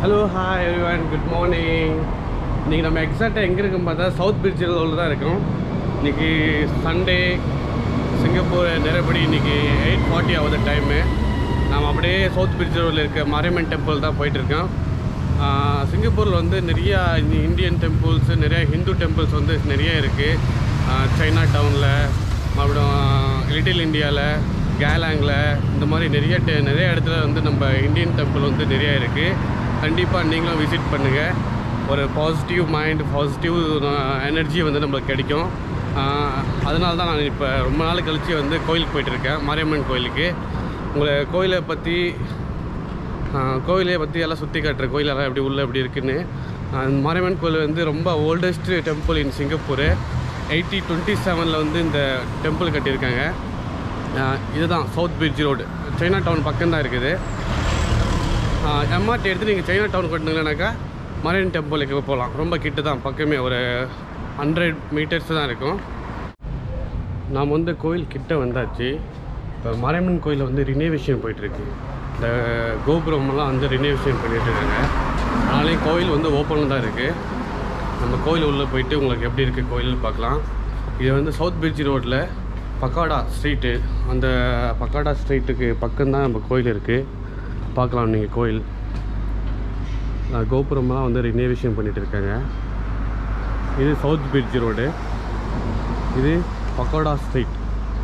hello hi everyone good morning இன்றைக்கி நம்ம எக்ஸாக்டாக எங்கே இருக்கோம் பார்த்தா சவுத் பீச் ரோடில் தான் இருக்கோம் இன்றைக்கி சண்டே சிங்கப்பூர் நிறையபடி இன்றைக்கி எயிட் ஃபார்ட்டி ஆகுது டைமு நாம் அப்படியே சவுத் பீச் ரோடில் இருக்க மாரியம்மன் டெம்பிள் தான் போயிட்டுருக்கோம் சிங்கப்பூரில் வந்து நிறையா இந்தியன் டெம்பிள்ஸ் நிறையா ஹிந்து டெம்பிள்ஸ் வந்து நிறைய இருக்குது சைனா டவுனில் மறுபடியும் லிட்டில் இந்தியாவில் கேலாங்கில் இந்த மாதிரி நிறைய டெ- நிறைய இடத்துல வந்து நம்ம இந்தியன் டெம்பிள் வந்து நிறைய இருக்குது கண்டிப்பாக நீங்களும் விசிட் பண்ணுங்கள் ஒரு பாசிட்டிவ் மைண்ட் பாசிட்டிவ் எனர்ஜி வந்து நம்மளுக்கு கிடைக்கும் அதனால தான் நான் இப்போ ரொம்ப நாள் கழித்து வந்து கோயிலுக்கு போயிட்டுருக்கேன் மாரியம்மன் கோயிலுக்கு உங்களை கோயிலை பற்றி கோயிலை பற்றி எல்லாம் சுற்றி காட்டுற கோயிலெல்லாம் எப்படி உள்ள எப்படி இருக்குன்னு ஆஹ் மாரியம்மன் கோயில் வந்து ரொம்ப oldest temple in Singapore eighty twenty செவனில் வந்து இந்த டெம்பிள் கட்டியிருக்காங்க ஆஹ் இதுதான் south beach road Chinatown பக்கம் தான் இருக்குது எம்ஆர்டி எடுத்து நீங்கள் சைனா டவுன் கட்டினீங்கன்னாக்கா மரியன் டெம்பிளுக்கு போகலாம் ரொம்ப கிட்ட தான் பக்கமே ஒரு ஹண்ட்ரட் மீட்டர்ஸ் தான் இருக்கும் நாம் வந்து கோயில் கிட்ட வந்தாச்சு இப்போ மாரியம்மன் கோயிலில் வந்து ரினோவேஷன் போயிட்டுருக்கு இந்த கோபுரமெல்லாம் வந்து ரினோவேஷன் பண்ணிட்டு இருக்காங்க அதனாலே கோயில் வந்து ஓப்பனில் தான் இருக்குது நம்ம கோயில் உள்ளே போயிட்டு உங்களுக்கு எப்படி இருக்குது கோயில் பார்க்கலாம் இது வந்து சவுத் பீச் ரோட்டில் பக்காடா ஸ்ட்ரீட்டு அந்த பக்காடா ஸ்ட்ரீட்டுக்கு பக்கம்தான் நம்ம கோயில் இருக்குது பார்க்கலாம் நீங்கள் கோயில் அஹ் கோபுரமெல்லாம் வந்து ரினோவேஷன் பண்ணிட்டு இருக்காங்க இது சவுத் பீச் ரோடு இது பக்கோடா ஸ்ட்ரீட்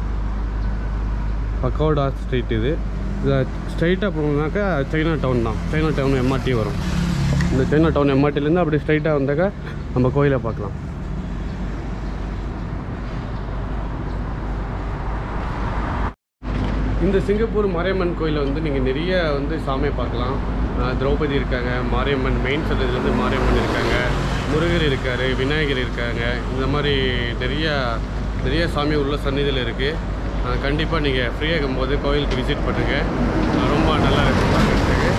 பக்கோடா ஸ்ட்ரீட் இது இதை ஸ்ட்ரைட்டாக போனோம்னாக்கா சைனா டவுன் தான் சைனா டவுன் எம்ஆர்டி வரும் இந்த சைனா டவுன் எம்ஆர்டிலேருந்து அப்படி ஸ்ட்ரைட்டாக வந்தாக்கா நம்ம கோயிலை பார்க்கலாம் இந்த சிங்கப்பூர் மாரியம்மன் கோயிலில் வந்து நீங்கள் நிறைய வந்து சாமியை பார்க்கலாம் அஹ் திரௌபதி இருக்காங்க மாரியம்மன் மெயின் சன்னதிலேருந்து மாரியம்மன் இருக்காங்க முருகர் இருக்கார் விநாயகர் இருக்காங்க இந்த மாதிரி நிறைய நிறைய சாமி உள்ள சன்னதியில் இருக்குது கண்டிப்பாக நீங்கள் ஃப்ரீயாக இருக்கும்போது கோயிலுக்கு விசிட் பண்ணுங்கள் அஹ் ரொம்ப நல்லா இருக்கும் பார்க்குறதுக்கு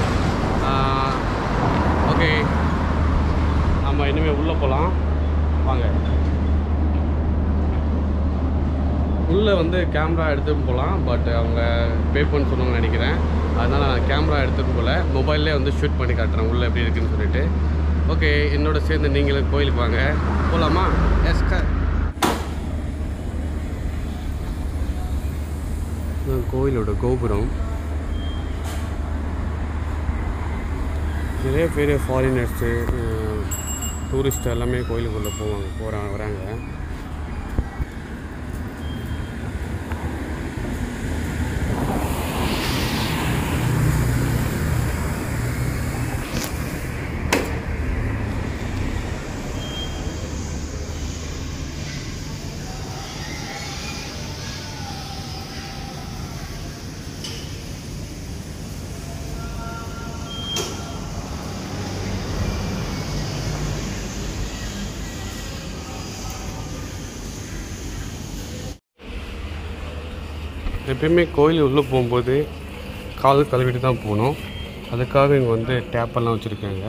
ஓகே நம்ம இனிமேல் உள்ளே போகலாம் வாங்க உள்ளே வந்து கேமரா எடுத்துகிட்டு போகலாம் பட் அவங்க பே பண்ண சொன்னாங்கன்னு நினைக்கிறேன் அதனால் நான் கேமரா எடுத்துகிட்டு போகல மொபைல்லே வந்து ஷூட் பண்ணி காட்டுறேன் உள்ளே எப்படி இருக்குன்னு சொல்லிட்டு ஓகே என்னோட சேர்ந்து நீங்களும் கோயிலுக்கு வாங்க போகலாமா எஸ் க கோயிலோட கோபுரம் நிறைய பேர் ஃபாரினர்ஸு டூரிஸ்ட் எல்லாமே கோயிலுக்குள்ளே போவாங்க போகிறாங்க வராங்க எப்பயுமே கோயில் உள்ளே போகும்போது கால் கழுவிட்டு தான் போகணும் அதுக்காக இங்கே வந்து டேப்பெல்லாம் வச்சுருக்காங்க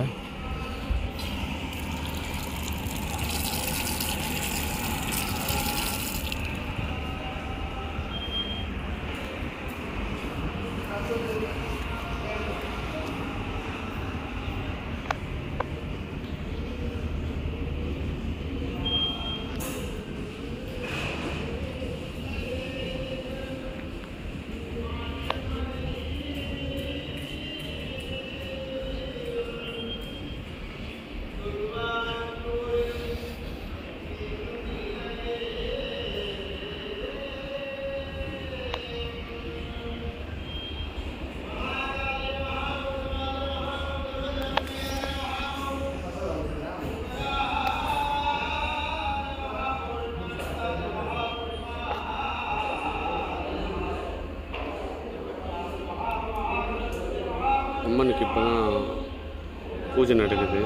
அம்மனுக்கு இப்போ தான் பூஜை நடக்குது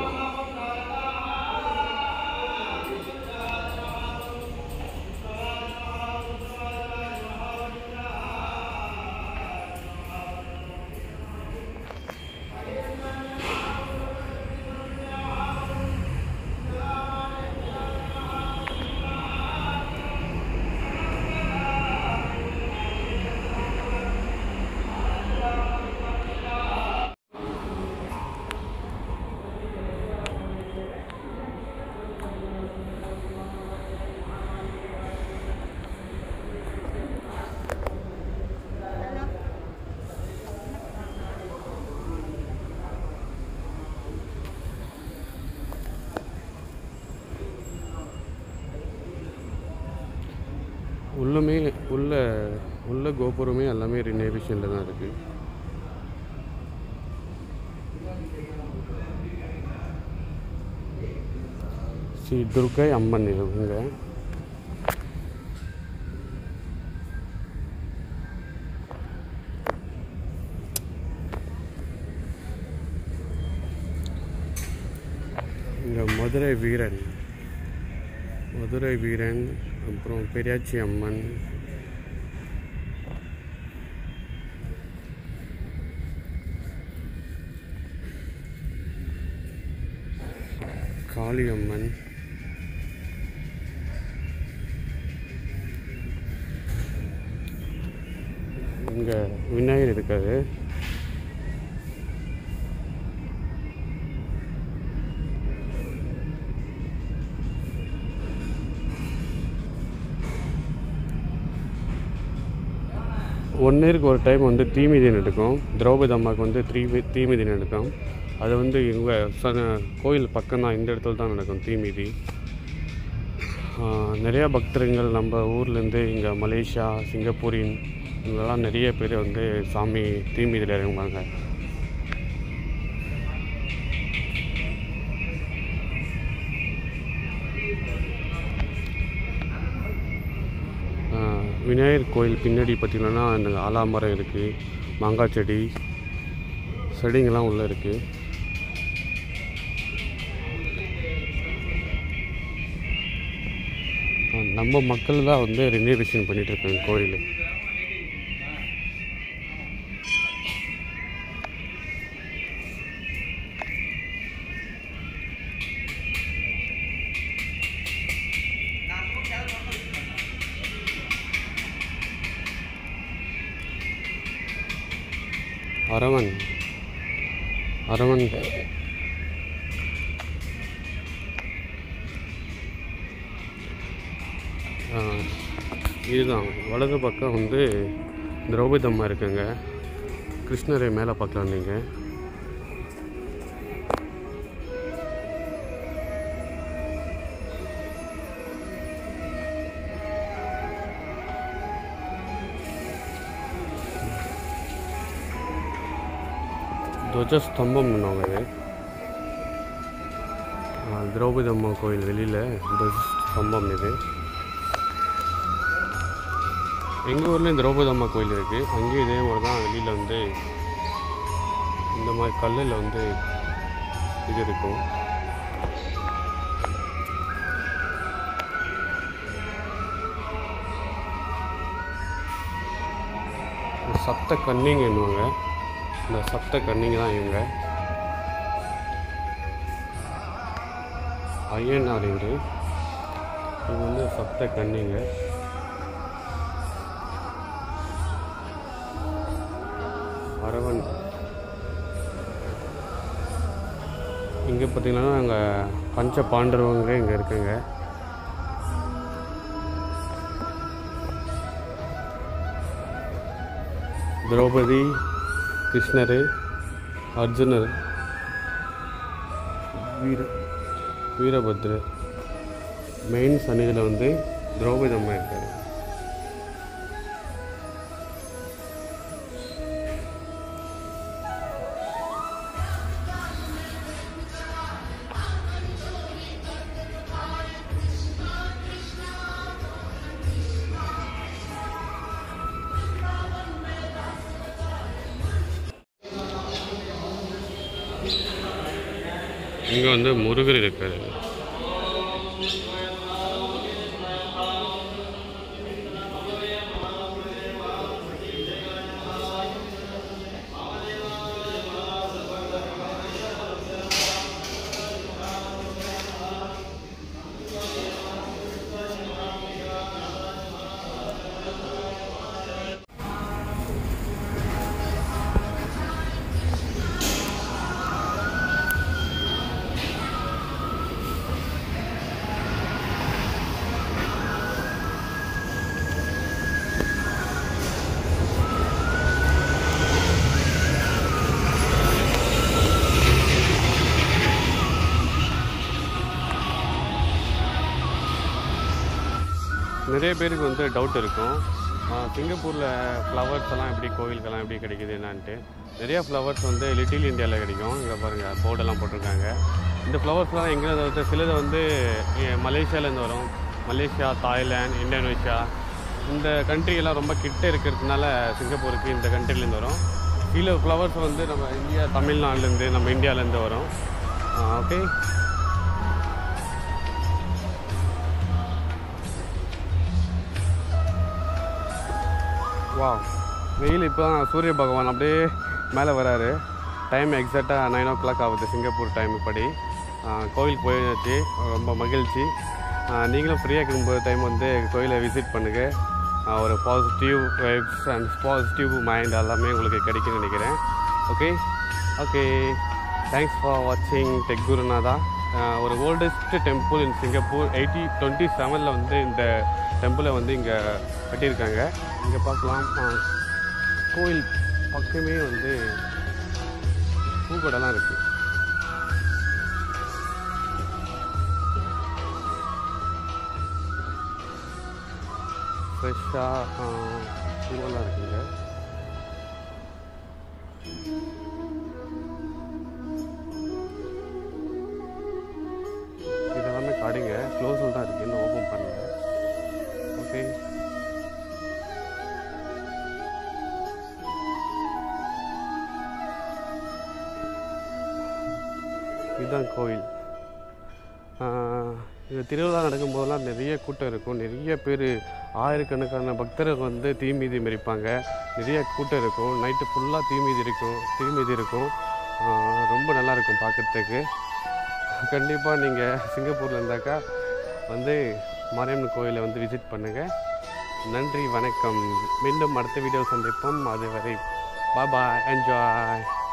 உள்ளுமே உள்ள உள்ள கோபுரமே எல்லாமே ரினோவேஷனில் தான் இருக்குது ஸ்ரீ துர்கை அம்மன் இவங்க இங்கே மதுரை வீரன் மதுரை வீரன் அப்புறம் பெரியாச்சி அம்மன் காளியம்மன் இங்கே விநாயகர் இருக்காரு ஒன் இயருக்கு ஒரு டைம் வந்து தீமிதி நடக்கும் திரௌபதி அம்மாவுக்கு வந்து த்ரீ தீமிதி நடக்கும் அது வந்து இவங்க ச- கோயில் பக்கம் தான் இந்த இடத்துல தான் நடக்கும் தீமிதி ஆஹ் நிறையா பக்தர்கள் நம்ம ஊர்லேருந்து இங்கே மலேசியா சிங்கப்பூரின் இவங்கெல்லாம் நிறைய பேர் வந்து சாமி தீமிதியில் இறங்குவாங்க ஆஹ் விநாயகர் கோயில் பின்னாடி பார்த்திங்கன்னா அந்த ஆலாமரம் இருக்குது மாங்காய் செடி செடிங்கெல்லாம் உள்ளே இருக்குது நம்ம மக்கள் தான் வந்து ரினோவேஷன் பண்ணிட்டு இருக்காங்க கோயில் அரவன் அரவன் ஆ, இதுதான் வலது பக்கம் வந்து திரௌபதி அம்மா இருக்குங்க கிருஷ்ணரை மேலே பார்க்கலாம் நீங்கள் துவஜஸ்தம்பம் பண்ணுவாங்க இது ஆ, திரௌபதி அம்மா கோயில் வெளியில் துவஜஸ்தம்பம் இது எங்கள் ஊர்லேயும் திரௌபதி அம்மா கோயில் இருக்குது அங்கேயும் இதே மாதிரி தான் வெளியில் வந்து இந்த மாதிரி கல்லில் வந்து இது இருக்கும் சப்த கன்னிங்க என்னவாங்க இந்த சப்த கன்னிங்க தான் இவங்க ஐயனார் இவர் இவங்க வந்து சப்த கன்னிங்க அரவன் இங்கே பார்த்தீங்கன்னா அங்கே பஞ்ச பாண்டவங்க இங்கே இருக்குங்க திரௌபதி கிருஷ்ணர் அர்ஜுனர் வீர வீரபத்ரர் மெயின் சன்னிதியில் வந்து திரௌபதி அம்மா இருக்காரு இங்கே வந்து முருகர் இருக்காரு நிறைய பேருக்கு வந்து டவுட் இருக்கும் ஆஹ் சிங்கப்பூரில் ஃப்ளவர்ஸ் எல்லாம் எப்படி கோவிலுக்கெல்லாம் எப்படி கிடைக்குது என்னான்ட்டு நிறைய ஃப்ளவர்ஸ் வந்து லிட்டில் இந்தியாவில் கிடைக்கும் இங்கே பாருங்கள் போர்டெல்லாம் போட்டிருக்காங்க இந்த ஃப்ளவர்ஸ்லாம் எங்கேருந்து வந்து சிலது வந்து எ- மலேசியாலேருந்து வரும் மலேசியா தாய்லாந்து இந்தோனேஷியா இந்த country எல்லாம் ரொம்ப கிட்ட இருக்கிறதுனால சிங்கப்பூருக்கு இந்த கண்ட்ரிலேருந்து வரும் சில ஃப்ளவர்ஸ் வந்து நம்ம இந்தியா தமிழ்நாடுலேருந்து நம்ம இந்தியாவிலேருந்து வரும் ஓகே வா வெயில் இப்போ தான் சூரிய பகவான் அப்படியே மேலே வராரு டைம் எக்ஸாக்டாக நைன் ஓ கிளாக் ஆகுது சிங்கப்பூர் டைம் படி ஆஹ் கோவிலுக்கு போயாச்சு ரொம்ப மகிழ்ச்சி ஆஹ் நீங்களும் ஃப்ரீயாக இருக்கும்போது டைம் வந்து கோயிலை விசிட் பண்ணுங்கள் ஆஹ் ஒரு positive vibes and positive mind எல்லாமே உங்களுக்கு கிடைக்கும்னு நினைக்கிறேன் ஓகே ஓகே தேங்க்ஸ் ஃபார் வாட்சிங் டெக் குருநாதா ஆஹ் ஒரு oldest temple in Singapore eighty twenty செவனில் வந்து இந்த டெம்பிளை வந்து இங்கே கட்டியிருக்காங்க இங்கே பார்க்கலாம் ஆஹ் கோயில் பக்கமே வந்து பூக்கடைலாம் இருக்குது ஃப்ரெஷ்ஷாக பூவெல்லாம் இருக்குங்க இதெல்லாமே கடைங்க க்ளோஸில் தான் இருக்குது இன்னும் ஓப்பன் பண்ணல ஓகே இதுதான் கோயில் ஆஹ் இது திருவிழா நடக்கும்போதெல்லாம் நிறைய கூட்டம் இருக்கும் நிறைய பேர் ஆயிரக்கணக்கான பக்தர்கள் வந்து தீமிதி மிதிப்பாங்க நிறைய கூட்டம் இருக்கும் நைட்டு ஃபுல்லாக தீமிதி இருக்கும் தீமிதி இருக்கும் ஆஹ் ரொம்ப நல்லா இருக்கும் பார்க்குறதுக்கு கண்டிப்பாக நீங்கள் சிங்கப்பூரில் இருந்தாக்கா வந்து மாரியம்மன் கோயிலை வந்து விசிட் பண்ணுங்கள் நன்றி வணக்கம் மீண்டும் அடுத்த வீடியோ சந்திப்போம் அதுவரை பாய் என்ஜாய்